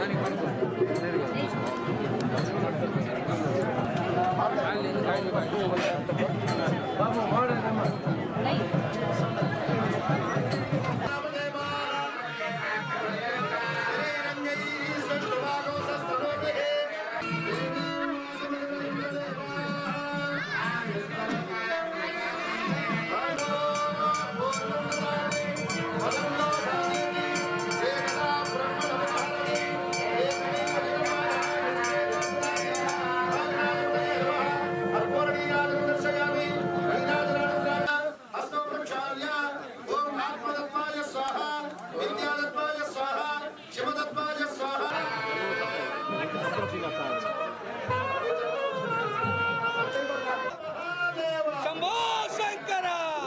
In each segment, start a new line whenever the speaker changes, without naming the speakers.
శంభో శంకర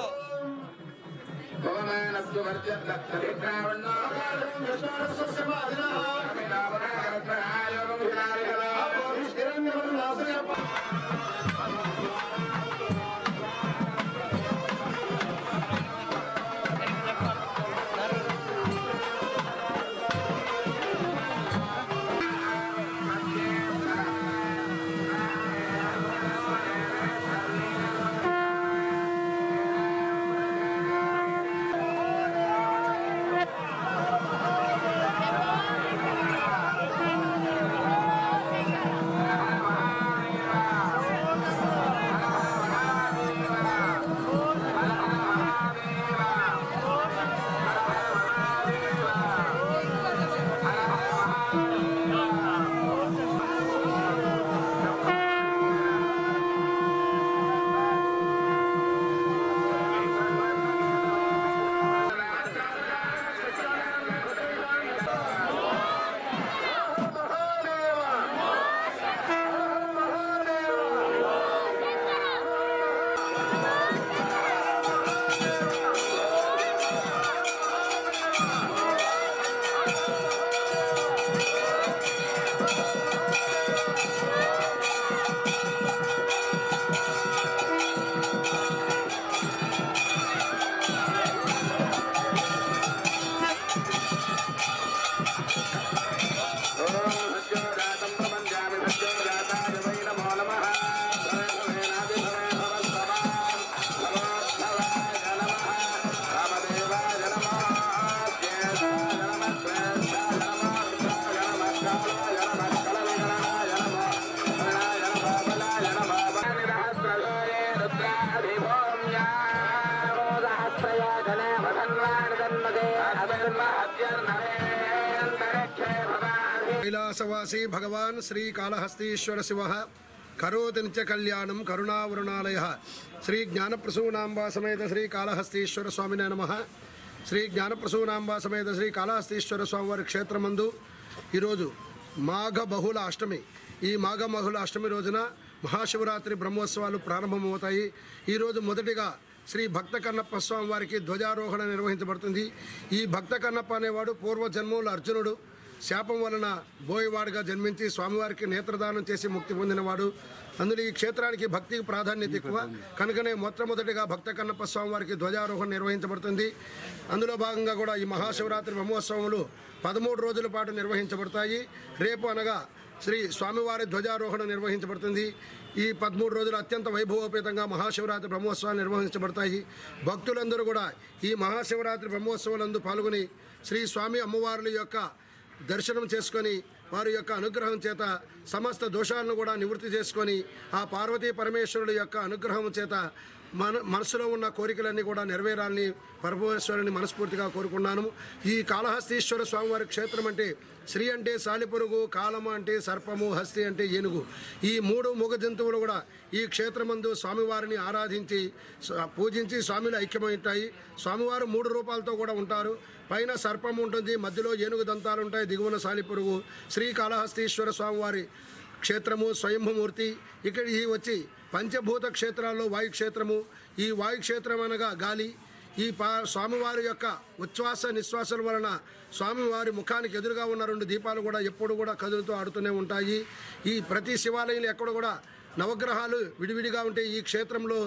కైలాసవాసి భగవాన్ శ్రీకాళహస్తీశ్వర శివ కరోతి నిత్య కళ్యాణం కరుణావరుణాలయ శ్రీ జ్ఞానప్రసూనాంబా సమేత శ్రీ కాళహస్తీశ్వర స్వామినే నమ శ్రీ జ్ఞానప్రసూనాంబా సమేత శ్రీ కాళహస్తీశ్వర స్వామివారి క్షేత్రమందు ఈరోజు మాఘ బహుళ అష్టమి ఈ మాఘ బహుళ అష్టమి రోజున మహాశివరాత్రి బ్రహ్మోత్సవాలు ప్రారంభమవుతాయి ఈరోజు మొదటిగా శ్రీ భక్త కన్నప్ప స్వామి వారికి ధ్వజారోహణ నిర్వహించబడుతుంది ఈ భక్త కన్నప్ప అనేవాడు పూర్వ జన్మంలో అర్జునుడు శాపం వలన బోయవాడుగా జన్మించి స్వామివారికి నేత్రదానం చేసి ముక్తి పొందినవాడు అందులో ఈ క్షేత్రానికి భక్తికి ప్రాధాన్యత ఎక్కువ కనుకనే మొట్టమొదటిగా భక్త కన్నప్ప స్వామివారికి ధ్వజారోహణ నిర్వహించబడుతుంది అందులో భాగంగా కూడా ఈ మహాశివరాత్రి బ్రహ్మోత్సవములు పదమూడు రోజుల పాటు నిర్వహించబడతాయి రేపు అనగా శ్రీ స్వామివారి ధ్వజారోహణ నిర్వహించబడుతుంది ఈ పదమూడు రోజులు అత్యంత వైభవోపేతంగా మహాశివరాత్రి బ్రహ్మోత్సవాలు నిర్వహించబడతాయి భక్తులందరూ కూడా ఈ మహాశివరాత్రి బ్రహ్మోత్సవాలందు పాల్గొని శ్రీ స్వామి అమ్మవార్ల యొక్క దర్శనం చేసుకొని వారి యొక్క అనుగ్రహం చేత సమస్త దోషాలను కూడా నివృత్తి చేసుకొని ఆ పార్వతీ పరమేశ్వరుడు యొక్క అనుగ్రహం చేత మన మనసులో ఉన్న కోరికలన్నీ కూడా నెరవేరాలని పరమేశ్వరుని మనస్ఫూర్తిగా కోరుకున్నాను ఈ కాళహస్తీశ్వర స్వామివారి క్షేత్రం అంటే శ్రీ అంటే సాలిపురుగు కాలము అంటే సర్పము హస్తి అంటే ఏనుగు ఈ మూడు మూగ జంతువులు కూడా ఈ క్షేత్రమందు స్వామివారిని ఆరాధించి స్వ- పూజించి స్వామిలో ఐక్యమవుతాయి స్వామివారు మూడు రూపాలతో కూడా ఉంటారు పైన సర్పం ఉంటుంది మధ్యలో ఏనుగు దంతాలు ఉంటాయి దిగువన సాలిపురుగు శ్రీ కాళహస్తీశ్వర స్వామివారి క్షేత్రము స్వయంభూమూర్తి ఇక్కడ ఈ వచ్చి పంచభూత క్షేత్రాల్లో వాయు క్షేత్రము ఈ వాయు క్షేత్రం అనగా గాలి ఈ పా స్వామివారి యొక్క ఉచ్ఛ్వాస నిశ్వాసాల వలన స్వామివారి ముఖానికి ఎదురుగా ఉన్న రెండు దీపాలు కూడా ఎప్పుడు కూడా కదులుతూ ఆడుతూనే ఉంటాయి ఈ ప్రతి శివాలయంలో ఎక్కడ కూడా నవగ్రహాలు విడివిడిగా ఉంటే ఈ క్షేత్రంలో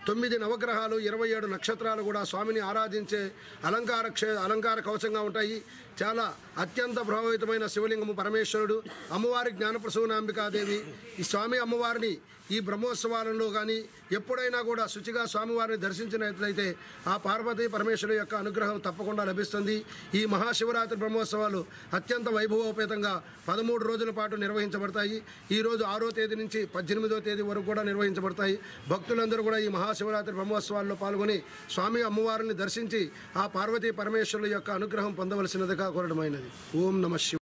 తొమ్మిది నవగ్రహాలు ఇరవై ఏడు నక్షత్రాలు కూడా స్వామిని ఆరాధించే అలంకార క్షే అలంకార కవచంగా ఉంటాయి చాలా అత్యంత ప్రభావితమైన శివలింగము పరమేశ్వరుడు అమ్మవారి జ్ఞానప్రసూనాంబికాదేవి ఈ స్వామి అమ్మవారిని ఈ బ్రహ్మోత్సవాలలో కానీ ఎప్పుడైనా కూడా శుచిగా స్వామివారిని దర్శించినట్లయితే ఆ పార్వతీ పరమేశ్వరుడు యొక్క అనుగ్రహం తప్పకుండా లభిస్తుంది ఈ మహాశివరాత్రి బ్రహ్మోత్సవాలు అత్యంత వైభవోపేతంగా పదమూడు రోజుల పాటు నిర్వహించబడతాయి ఈ రోజు ఆరో తేదీ నుంచి పద్దెనిమిదో తేదీ వరకు కూడా నిర్వహించబడతాయి భక్తులందరూ కూడా ఈ మహాశివరాత్రి బ్రహ్మోత్సవాల్లో పాల్గొని స్వామి అమ్మవారిని దర్శించి ఆ పార్వతీ పరమేశ్వరుల యొక్క అనుగ్రహం పొందవలసినదిగా కోరడమైనది ఓం నమ శివ